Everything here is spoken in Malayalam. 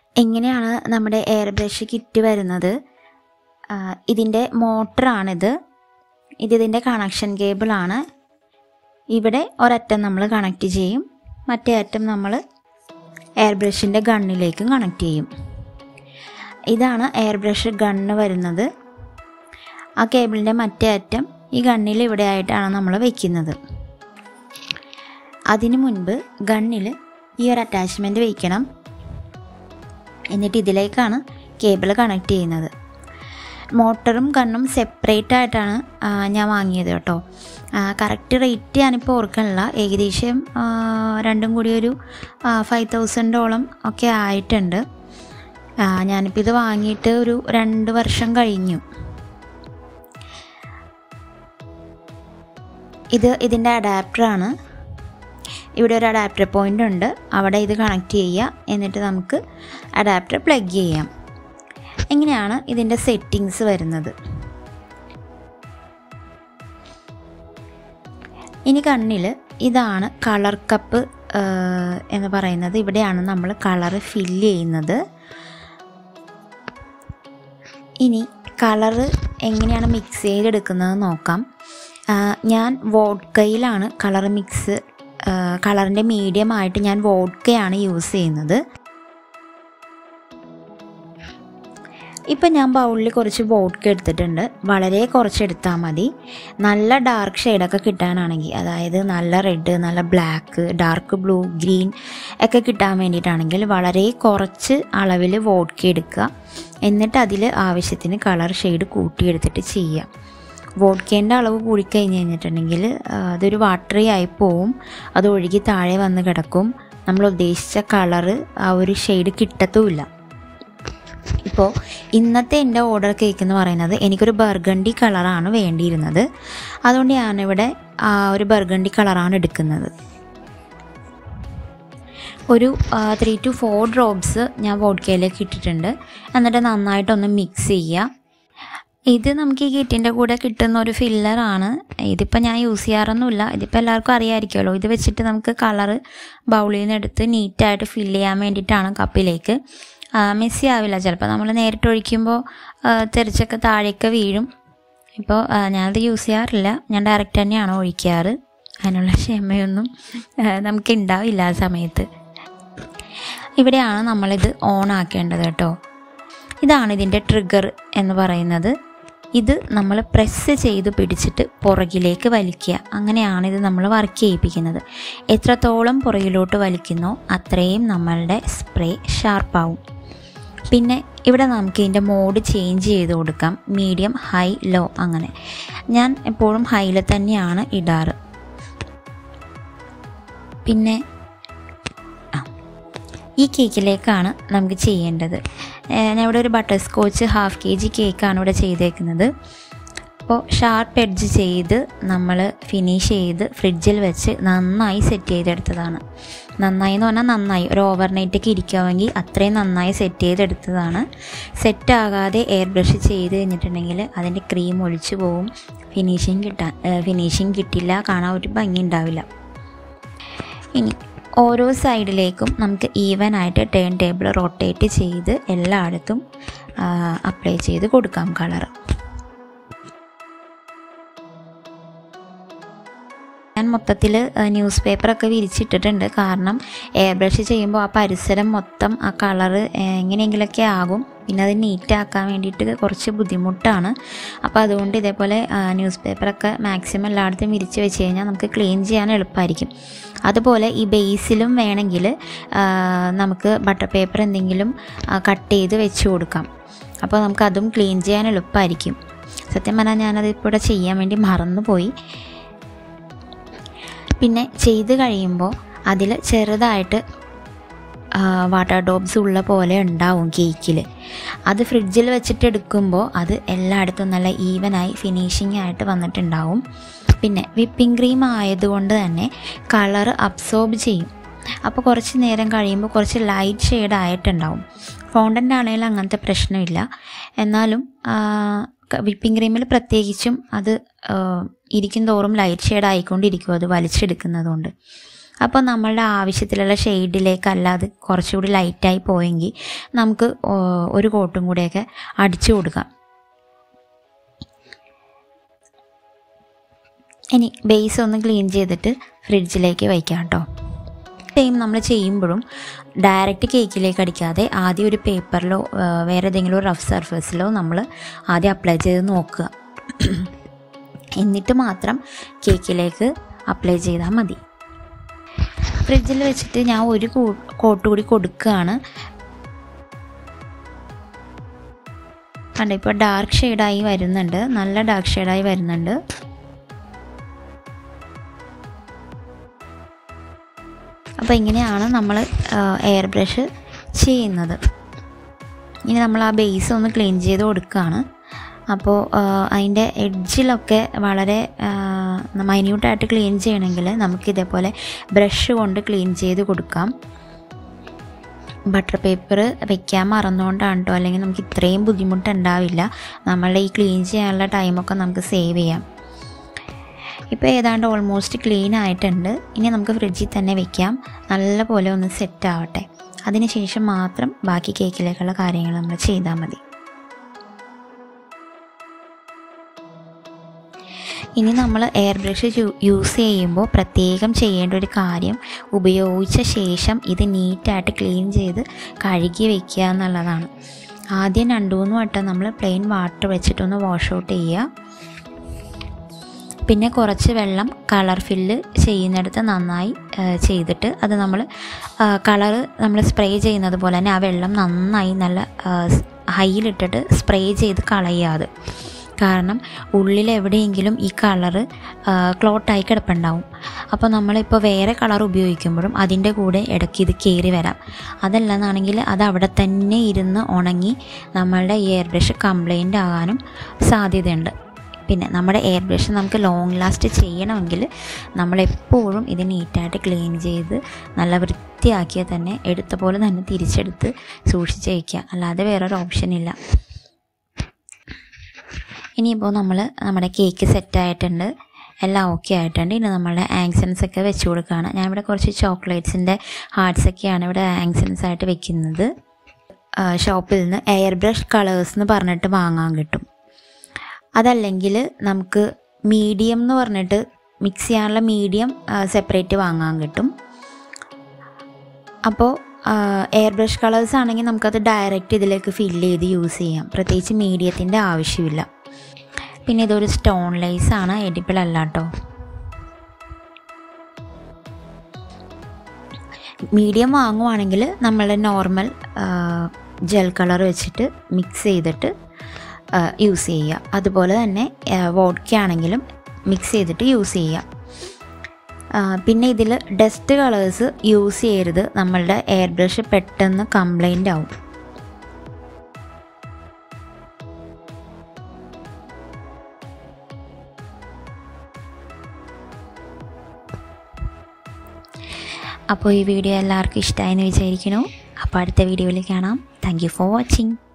എങ്ങനെയാണ് നമ്മുടെ എയർ ബ്രഷ് കിറ്റ് വരുന്നത് ആ, ഇതിൻ്റെ മോട്ടറാണിത് ഇത് ഇതിൻ്റെ കണക്ഷൻ കേബിളാണ് ഇവിടെ ഒരറ്റം നമ്മൾ കണക്ട് ചെയ്യും മറ്റേ അറ്റം നമ്മൾ എയർ ബ്രഷിൻ്റെ ഗണ്ണിലേക്കും കണക്ട് ചെയ്യും ഇതാണ് എയർ ബ്രഷ് ഗണ്ണ് വരുന്നത് ആ കേബിളിൻ്റെ മറ്റേ അറ്റം ഈ ഗണ്ണിൽ ഇവിടെ ആയിട്ടാണ് നമ്മൾ വയ്ക്കുന്നത് അതിനു മുൻപ് ഗണ്ണിൽ ഈ ഒരു അറ്റാച്ച്മെൻറ്റ് വയ്ക്കണം എന്നിട്ട് ഇതിലേക്കാണ് കേബിൾ കണക്ട് ചെയ്യുന്നത് മോട്ടറും ഗണ്ണും സെപ്പറേറ്റ് ആയിട്ടാണ് ആ, ഞാൻ വാങ്ങിയത് കേട്ടോ കറക്റ്റ് റേറ്റ് ഞാനിപ്പോൾ ഓർക്കണില്ല ഏകദേശം ആ, രണ്ടും കൂടി ഒരു ഫൈവ് തൗസൻഡോളം ഒക്കെ ആയിട്ടുണ്ട് ആ, ഞാനിപ്പോൾ ഇത് വാങ്ങിയിട്ട് ഒരു രണ്ട് വർഷം കഴിഞ്ഞു ഇത് ഇതിൻ്റെ അഡാപ്റ്ററാണ് ഇവിടെ ഒരു അഡാപ്റ്റർ പോയിൻ്റ് ഉണ്ട് അവിടെ ഇത് കണക്ട് ചെയ്യുക എന്നിട്ട് നമുക്ക് അഡാപ്റ്റർ പ്ലഗ് ചെയ്യാം എങ്ങനെയാണ് ഇതിൻ്റെ സെറ്റിങ്സ് വരുന്നത് ഇനി കണ്ണിൽ ഇതാണ് കളർ കപ്പ് എന്ന് പറയുന്നത് ഇവിടെയാണ് നമ്മൾ കളർ ഫില്ല് ചെയ്യുന്നത് ഇനി കളറ് എങ്ങനെയാണ് മിക്സ് ചെയ്തെടുക്കുന്നത് നോക്കാം ആ, ഞാൻ വോഡ്കയിലാണ് കളർ മിക്സ് കളറിൻ്റെ മീഡിയം ആയിട്ട് ഞാൻ വോഡ്കയാണ് യൂസ് ചെയ്യുന്നത് ഇപ്പം ഞാൻ ബൗളിൽ കുറച്ച് വോഡ്ക എടുത്തിട്ടുണ്ട് വളരെ കുറച്ച് എടുത്താൽ മതി നല്ല ഡാർക്ക് ഷെയ്ഡൊക്കെ കിട്ടാനാണെങ്കിൽ അതായത് നല്ല റെഡ് നല്ല ബ്ലാക്ക് ഡാർക്ക് ബ്ലൂ ഗ്രീൻ ഒക്കെ കിട്ടാൻ വേണ്ടിയിട്ടാണെങ്കിൽ വളരെ കുറച്ച് അളവിൽ വോഡ്ക എടുക്കുക എന്നിട്ട് അതിൽ ആവശ്യത്തിന് കളർ ഷെയ്ഡ് കൂട്ടിയെടുത്തിട്ട് ചെയ്യുക വോഡ്ക്കേൻ്റെ അളവ് കൂടിക്കഴിഞ്ഞ് കഴിഞ്ഞിട്ടുണ്ടെങ്കിൽ ആ, അതൊരു വാട്ടറി ആയി പോവും അത് ഒഴുകി താഴെ വന്ന് കിടക്കും നമ്മൾ ഉദ്ദേശിച്ച കളറ് ആ ഒരു ഷെയ്ഡ് കിട്ടത്തുമില്ല ഇപ്പോൾ ഇന്നത്തെ എൻ്റെ ഓർഡർ കേക്ക് എന്ന് പറയുന്നത് എനിക്കൊരു ബർഗണ്ടി കളറാണ് വേണ്ടിയിരുന്നത് അതുകൊണ്ട് ഞാനിവിടെ ആ ഒരു ബർഗണ്ടി കളറാണ് എടുക്കുന്നത് ഒരു ത്രീ ടു ഫോർ ഡ്രോപ്സ് ഞാൻ വോഡ്ക്കയിലേക്ക് ഇട്ടിട്ടുണ്ട് എന്നിട്ട് നന്നായിട്ടൊന്ന് മിക്സ് ചെയ്യുക ഇത് നമുക്ക് ഈ കിറ്റിൻ്റെ കൂടെ കിട്ടുന്ന ഒരു ഫില്ലറാണ് ഇതിപ്പോൾ ഞാൻ യൂസ് ചെയ്യാറൊന്നുമില്ല ഇതിപ്പോൾ എല്ലാവർക്കും അറിയാമായിരിക്കുമല്ലോ ഇത് വെച്ചിട്ട് നമുക്ക് കളറ് ബൗളിൽ നിന്ന് എടുത്ത് നീറ്റായിട്ട് ഫില്ല് ചെയ്യാൻ വേണ്ടിയിട്ടാണ് കപ്പിലേക്ക് മെസ്സി ആവില്ല ചിലപ്പോൾ നമ്മൾ നേരിട്ട് ഒഴിക്കുമ്പോൾ ആ, തെറിച്ചൊക്കെ താഴേക്ക് വീഴും ഇപ്പോൾ ആ, ഞാനത് യൂസ് ചെയ്യാറില്ല ഞാൻ ഡയറക്റ്റ് തന്നെയാണ് ഒഴിക്കാറ് അതിനുള്ള ക്ഷമയൊന്നും ആ, നമുക്ക് ഉണ്ടാവില്ല ആ സമയത്ത് ഇവിടെയാണ് നമ്മളിത് ഓൺ ആക്കേണ്ടത് കേട്ടോ ഇതാണ് ഇതിൻ്റെ ട്രിഗർ എന്ന് പറയുന്നത് ഇത് നമ്മൾ പ്രസ് ചെയ്ത് പിടിച്ചിട്ട് പുറകിലേക്ക് വലിക്കുക അങ്ങനെയാണ് ഇത് നമ്മൾ വർക്ക് ചെയ്യിപ്പിക്കുന്നത് എത്രത്തോളം പുറകിലോട്ട് വലിക്കുന്നോ അത്രയും നമ്മളുടെ സ്പ്രേ ഷാർപ്പാവും പിന്നെ ഇവിടെ നമുക്ക് ഇതിൻ്റെ മോഡ് ചേഞ്ച് ചെയ്ത് കൊടുക്കാം മീഡിയം ഹൈ ലോ അങ്ങനെ ഞാൻ എപ്പോഴും ഹൈയിൽ തന്നെയാണ് ഇടാറ് പിന്നെ ആ ഈ കേക്കിലേക്കാണ് നമുക്ക് ചെയ്യേണ്ടത് ഏഹ് ഞാൻ ഇവിടെ ഒരു butterscotch half K G കേക്കാണ് ഇവിടെ ചെയ്തേക്കുന്നത് അപ്പോൾ ഷാർപ്പ് എഡ്ജ് ചെയ്ത് നമ്മൾ ഫിനിഷ് ചെയ്ത് ഫ്രിഡ്ജിൽ വെച്ച് നന്നായി സെറ്റ് ചെയ്തെടുത്തതാണ് നന്നായി എന്ന് പറഞ്ഞാൽ നന്നായി ഒരു ഓവർനൈറ്റൊക്കെ ഇരിക്കാമെങ്കിൽ അത്രയും നന്നായി സെറ്റ് ചെയ്തെടുത്തതാണ് സെറ്റ് ആകാതെ എയർ ബ്രഷ് ചെയ്ത് കഴിഞ്ഞിട്ടുണ്ടെങ്കിൽ അതിൻ്റെ ക്രീം ഒഴിച്ചു പോവും ഫിനിഷിങ് കിട്ടാൻ ഫിനിഷിങ് കിട്ടില്ല കാണാൻ ഒരു ഭംഗി ഉണ്ടാവില്ല ഇനി ഓരോ സൈഡിലേക്കും നമുക്ക് ഈവൻ ആയിട്ട് ടേൺ ടേബിൾ റൊട്ടേറ്റ് ചെയ്ത് എല്ലായിടത്തും അപ്ലൈ ചെയ്ത് കൊടുക്കാം കളർ ഞാൻ മൊത്തത്തിൽ ന്യൂസ് പേപ്പറൊക്കെ വിരിച്ചിട്ടിട്ടുണ്ട് കാരണം എയർ ബ്രഷ് ചെയ്യുമ്പോൾ ആ പരിസരം മൊത്തം ആ കളറ് എങ്ങനെയെങ്കിലൊക്കെ ആകും പിന്നെ അത് നീറ്റാക്കാൻ വേണ്ടിയിട്ട് കുറച്ച് ബുദ്ധിമുട്ടാണ് അപ്പോൾ അതുകൊണ്ട് ഇതേപോലെ ന്യൂസ് പേപ്പറൊക്കെ മാക്സിമം എല്ലായിടത്തും വിരിച്ച് വെച്ച് കഴിഞ്ഞാൽ നമുക്ക് ക്ലീൻ ചെയ്യാൻ എളുപ്പമായിരിക്കും അതുപോലെ ഈ ബേസിലും വേണമെങ്കിൽ നമുക്ക് ബട്ടർ പേപ്പർ എന്തെങ്കിലും കട്ട് ചെയ്ത് വെച്ച് കൊടുക്കാം അപ്പോൾ നമുക്ക് അതും ക്ലീൻ ചെയ്യാൻ എളുപ്പമായിരിക്കും സത്യം പറഞ്ഞാൽ ഞാനത് ഇപ്പോൾ ഇവിടെ ചെയ്യാൻ വേണ്ടി മറന്നുപോയി പിന്നെ ചെയ്ത് കഴിയുമ്പോൾ അതിൽ ചെറുതായിട്ട് വാട്ടർ ഡോബ്സ് ഉള്ള പോലെ ഉണ്ടാവും കേക്കിൽ അത് ഫ്രിഡ്ജിൽ വെച്ചിട്ട് എടുക്കുമ്പോൾ അത് എല്ലായിടത്തും നല്ല ഈവനായി ഫിനിഷിംഗ് ആയിട്ട് വന്നിട്ടുണ്ടാവും പിന്നെ വിപ്പിംഗ് ക്രീം ആയതുകൊണ്ട് തന്നെ കളർ അബ്സോർബ് ചെയ്യും അപ്പോൾ കുറച്ച് നേരം കഴിയുമ്പോൾ കുറച്ച് ലൈറ്റ് ഷെയ്ഡ് ആയിട്ടുണ്ടാവും ഫോണ്ടൻ്റ് ആണെങ്കിലും അങ്ങനത്തെ പ്രശ്നമില്ല എന്നാലും വിപ്പിംഗ് ക്രീമിൽ പ്രത്യേകിച്ചും അത് ഇരിക്കും തോറും ലൈറ്റ് ഷെയ്ഡ് ആയിക്കൊണ്ടിരിക്കും അത് വലിച്ചെടുക്കുന്നതുകൊണ്ട് അപ്പോൾ നമ്മളുടെ ആവശ്യത്തിലുള്ള ഷെയ്ഡിലേക്കല്ല അത് കുറച്ചുകൂടി ലൈറ്റായി പോയെങ്കിൽ നമുക്ക് ഓ- ഒരു കോട്ടും കൂടെയൊക്കെ അടിച്ചു കൊടുക്കാം ഇനി ബേസ് ഒന്ന് ക്ലീൻ ചെയ്തിട്ട് ഫ്രിഡ്ജിലേക്ക് വയ്ക്കാം കേട്ടോ സെയിം നമ്മൾ ചെയ്യുമ്പോഴും ഡയറക്റ്റ് കേക്കിലേക്ക് അടിക്കാതെ ആദ്യം ഒരു പേപ്പറിലോ വേറെ ഏതെങ്കിലും റഫ് സർഫേസിലോ നമ്മൾ ആദ്യം അപ്ലൈ ചെയ്ത് നോക്കുക എന്നിട്ട് മാത്രം കേക്കിലേക്ക് അപ്ലൈ ചെയ്താൽ മതി ഫ്രിഡ്ജിൽ വെച്ചിട്ട് ഞാൻ ഒരു കൂ- കോട്ട് കൂടി കൊടുക്കുകയാണ് കണ്ട ഇപ്പോൾ ഡാർക്ക് ഷെയ്ഡായി വരുന്നുണ്ട് നല്ല ഡാർക്ക് ഷെയ്ഡായി വരുന്നുണ്ട് അപ്പോൾ ഇങ്ങനെയാണ് നമ്മൾ എയർ ബ്രഷ് ചെയ്യുന്നത് ഇനി നമ്മൾ ആ ബേസ് ഒന്ന് ക്ലീൻ ചെയ്ത് കൊടുക്കുകയാണ് അപ്പോൾ അതിൻ്റെ എഡ്ജിലൊക്കെ വളരെ മൈന്യൂട്ടായിട്ട് ക്ലീൻ ചെയ്യണമെങ്കിൽ നമുക്ക് ഇതേപോലെ ബ്രഷ് കൊണ്ട് ക്ലീൻ ചെയ്ത് കൊടുക്കാം ബട്ടർ പേപ്പർ വെക്കാൻ മറന്നുകൊണ്ടാണ് കേട്ടോ അല്ലെങ്കിൽ നമുക്ക് ഇത്രയും ബുദ്ധിമുട്ടുണ്ടാവില്ല നമ്മളുടെ ഈ ക്ലീൻ ചെയ്യാനുള്ള ടൈമൊക്കെ നമുക്ക് സേവ് ചെയ്യാം ഇപ്പോൾ ഏതാണ്ട് ഓൾമോസ്റ്റ് ക്ലീൻ ആയിട്ടുണ്ട് ഇനി നമുക്ക് ഫ്രിഡ്ജിൽ തന്നെ വെക്കാം നല്ലപോലെ ഒന്ന് സെറ്റ് ആവട്ടെ അതിനുശേഷം മാത്രം ബാക്കി കേക്കിലേക്കുള്ള കാര്യങ്ങൾ നമ്മൾ ചെയ്താൽ മതി ഇനി നമ്മൾ എയർ ബ്രഷ് യൂസ് ചെയ്യുമ്പോൾ പ്രത്യേകം ചെയ്യേണ്ട ഒരു കാര്യം ഉപയോഗിച്ച ശേഷം ഇത് നീറ്റായിട്ട് ക്ലീൻ ചെയ്ത് കഴുകി വെക്കുക എന്നുള്ളതാണ് ആദ്യം രണ്ട് മൂന്ന് വട്ടം നമ്മൾ പ്ലെയിൻ വാട്ടർ വെച്ചിട്ടൊന്ന് വാഷ് ഔട്ട് ചെയ്യുക പിന്നെ കുറച്ച് വെള്ളം കളർ ഫില്ല് ചെയ്യുന്നിടത്ത് നന്നായി ആ, ചെയ്തിട്ട് അത് നമ്മൾ കളറ് നമ്മൾ സ്പ്രേ ചെയ്യുന്നത് പോലെ തന്നെ ആ വെള്ളം നന്നായി നല്ല ഹൈയിലിട്ടിട്ട് സ്പ്രേ ചെയ്ത് കളയാതെ കാരണം ഉള്ളിൽ എവിടെയെങ്കിലും ഈ കളറ് ക്ലോട്ടായി കിടപ്പുണ്ടാവും അപ്പോൾ നമ്മളിപ്പോൾ വേറെ കളർ ഉപയോഗിക്കുമ്പോഴും അതിൻ്റെ കൂടെ ഇടയ്ക്ക് ഇത് കയറി വരാം അതല്ലെന്നാണെങ്കിൽ അത് അവിടെ തന്നെ ഇരുന്ന് ഉണങ്ങി നമ്മളുടെ എയർ ബ്രഷ് കംപ്ലൈൻ്റ് ആകാനും സാധ്യതയുണ്ട് പിന്നെ നമ്മുടെ എയർ ബ്രഷ് നമുക്ക് ലോങ് ലാസ്റ്റ് ചെയ്യണമെങ്കിൽ നമ്മളെപ്പോഴും ഇത് നീറ്റായിട്ട് ക്ലീൻ ചെയ്ത് നല്ല വൃത്തിയാക്കിയാൽ തന്നെ എടുത്ത പോലെ തന്നെ തിരിച്ചെടുത്ത് സൂക്ഷിച്ച് വയ്ക്കുക അല്ലാതെ വേറൊരു ഓപ്ഷൻ ഇല്ല ഇനിയിപ്പോൾ നമ്മൾ നമ്മുടെ കേക്ക് സെറ്റായിട്ടുണ്ട് എല്ലാം ഓക്കെ ആയിട്ടുണ്ട് ഇനി നമ്മളുടെ ആങ്സൻസ് ഒക്കെ വെച്ച് കൊടുക്കുകയാണ് ഞാൻ ഇവിടെ കുറച്ച് ചോക്ലേറ്റ്സിൻ്റെ ഹാർട്സൊക്കെയാണ് ഇവിടെ ആങ്സൻസ് ആയിട്ട് വെക്കുന്നത് ഷോപ്പിൽ നിന്ന് എയർ ബ്രഷ് കളേഴ്സ് എന്ന് പറഞ്ഞിട്ട് വാങ്ങാൻ കിട്ടും അതല്ലെങ്കിൽ നമുക്ക് മീഡിയം എന്ന് പറഞ്ഞിട്ട് മിക്സ് ചെയ്യാനുള്ള മീഡിയം സെപ്പറേറ്റ് വാങ്ങാൻ കിട്ടും അപ്പോൾ എയർ ബ്രഷ് കളേഴ്സ് ആണെങ്കിൽ നമുക്കത് ഡയറക്റ്റ് ഇതിലേക്ക് ഫില്ല് ചെയ്ത് യൂസ് ചെയ്യാം പ്രത്യേകിച്ച് മീഡിയത്തിൻ്റെ ആവശ്യമില്ല പിന്നെ ഇതൊരു സ്റ്റോൺ ലൈസ് ആണ് എഡിബിൾ അല്ല കേട്ടോ മീഡിയം വാങ്ങുവാണെങ്കിൽ നമ്മൾ നോർമൽ ജെൽ കളർ വെച്ചിട്ട് മിക്സ് ചെയ്തിട്ട് യൂസ് ചെയ്യുക അതുപോലെ തന്നെ വോഡ്ക്ക ആണെങ്കിലും മിക്സ് ചെയ്തിട്ട് യൂസ് ചെയ്യുക ആ, പിന്നെ ഇതിൽ ഡസ്റ്റ് കളേഴ്സ് യൂസ് ചെയ്യരുത് നമ്മളുടെ എയർ ബ്രഷ് പെട്ടെന്ന് കംപ്ലൈൻ്റ് ആവും അപ്പോൾ ഈ വീഡിയോ എല്ലാവർക്കും ഇഷ്ടമായെന്ന് വിചാരിക്കുന്നു അപ്പോൾ അടുത്ത വീഡിയോയിൽ കാണാം താങ്ക് യു ഫോർ വാച്ചിങ്